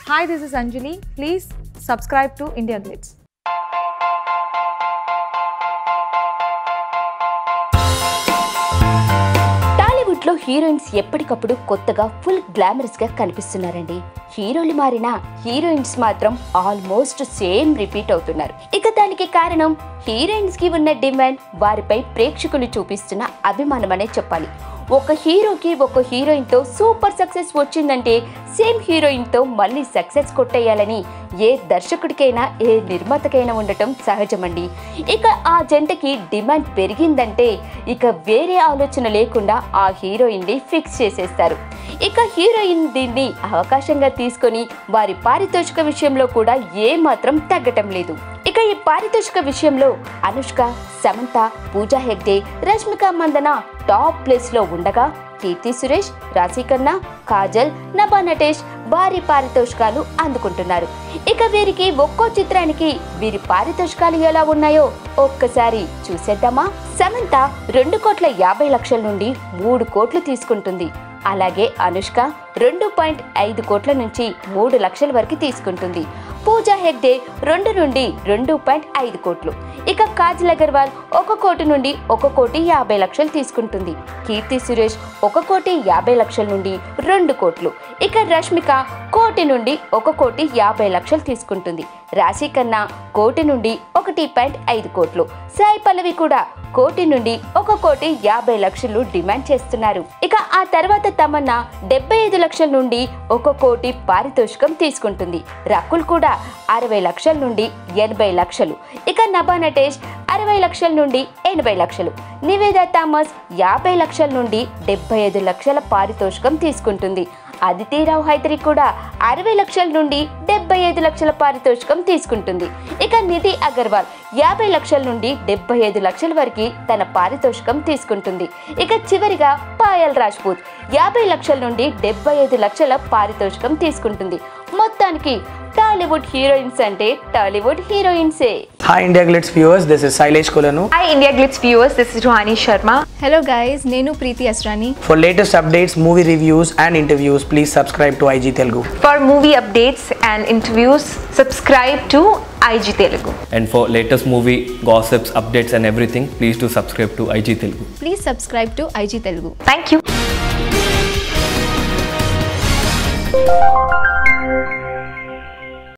Hi, this is Anjali. Please subscribe to India Glitz. Tollywood లో heroines ఎప్పటికప్పుడు కొత్తగా full glamorous గా కనిపిస్తున్నారండి హీరోలు మారినా హీరోయిన్స్ మాత్రం ఆల్మోస్ట్ సేమ్ రిపీట్ అవుతున్నారు ఇక దానికి కారణం హీరోయిన్స్ కి ఉన్న డిమాండ్ వారిపై ప్రేక్షకులు చూపిస్తున్న అభిమానమనే చెప్పాలి ఒక హీరోకి ఒక హీరోయిన్ తో సూపర్ సక్సెస్ వచ్చిందంటే సేమ్ హీరోయిన్ తో మళ్ళీ సక్సెస్ కొట్టేయాలని ఏ దర్శకుడికైనా ఏ నిర్మాతకైనా ఉండటం సహజమండి ఇక ఆ జంటకి డిమాండ్ పెరిగిందంటే ఇక వేరే ఆలోచన లేకుండా ఆ హీరోయిన్ని ఫిక్స్ చేసేస్తారు ఇక హీరోయిన్ దీన్ని అవకాశంగా తీసుకొని వారి పారితోషిక విషయంలో కూడా ఏ మాత్రం తగ్గటం లేదు ఇక ఈ పారితోషిక విషయంలో అనుష్క సమంత పూజా హెగ్డే రష్మిక మందన టాప్ ప్లేస్ లో ఉండగా కీర్తి సురేష్ రాశికన్నా కాజల్ నభా నటేష్ భారీ పారితోషికాలు అందుకుంటున్నారు ఇక వీరికి ఒక్కో చిత్రానికి వీరి పారితోషికాలు ఎలా ఉన్నాయో ఒక్కసారి చూసేద్దామా సమంత రెండు కోట్ల యాభై లక్షల నుండి మూడు కోట్లు తీసుకుంటుంది అలాగే అనుష్క రెండు పాయింట్ ఐదు కోట్ల నుంచి మూడు లక్షల వరకు తీసుకుంటుంది పూజా హెగ్డే రెండు నుండి రెండు పాయింట్ ఐదు కోట్లు ఇక కాజల్ అగర్వాల్ ఒక కోటి నుండి ఒక కోటి యాభై లక్షలు తీసుకుంటుంది కీర్తి సురేష్ ఒక కోటి యాభై లక్షల నుండి రెండు కోట్లు ఇక రష్మిక కోటి నుండి ఒక కోటి యాభై లక్షలు తీసుకుంటుంది రాశి కన్నా కోటి నుండి ఒకటి పాయింట్ ఐదు కోట్లు సాయి పల్లవి కూడా కోటి నుండి ఒక కోటి యాభై లక్షలు డిమాండ్ చేస్తున్నారు ఇక ఆ తర్వాత తమన్నా డెబ్బై ఐదు లక్షల నుండి ఒక కోటి పారితోషికం తీసుకుంటుంది రకుల్ కూడా అరవై లక్షల నుండి ఎనభై లక్షలు ఇక నభా నటేష్ అరవై లక్షల నుండి ఎనభై లక్షలు నివేద థామస్ యాభై లక్షల నుండి డెబ్బై ఐదు లక్షల పారితోషికం తీసుకుంటుంది అదితిరావు హైదరి కూడా అరవై లక్షల నుండి డెబ్బై ఐదు లక్షల పారితోషికం తీసుకుంటుంది ఇక నిధి అగర్వాల్ యాభై లక్షల నుండి డెబ్బై ఐదు లక్షల వరకు తన పారితోషికం తీసుకుంటుంది ఇక చివరిగా పాయల్ రాజ్పూత్ యాభై లక్షల నుండి డెబ్బై ఐదు లక్షల పారితోషికం తీసుకుంటుంది మొత్తానికి టాలీవుడ్ హీరోయిన్స్ అంటే Tollywood హీరోయిన్సే Hi India Glitz viewers, this is Sailesh Kolanu. Hi India Glitz viewers, this is Rohani Sharma. Hello guys, నేను Preethi Asrani For latest updates, movie reviews and interviews, please subscribe to IG Telugu. For movie updates and interviews, subscribe to IG Telugu. And for latest movie gossips, updates, and everything, please do subscribe to IG Telugu. Please subscribe to IG Telugu Thank you.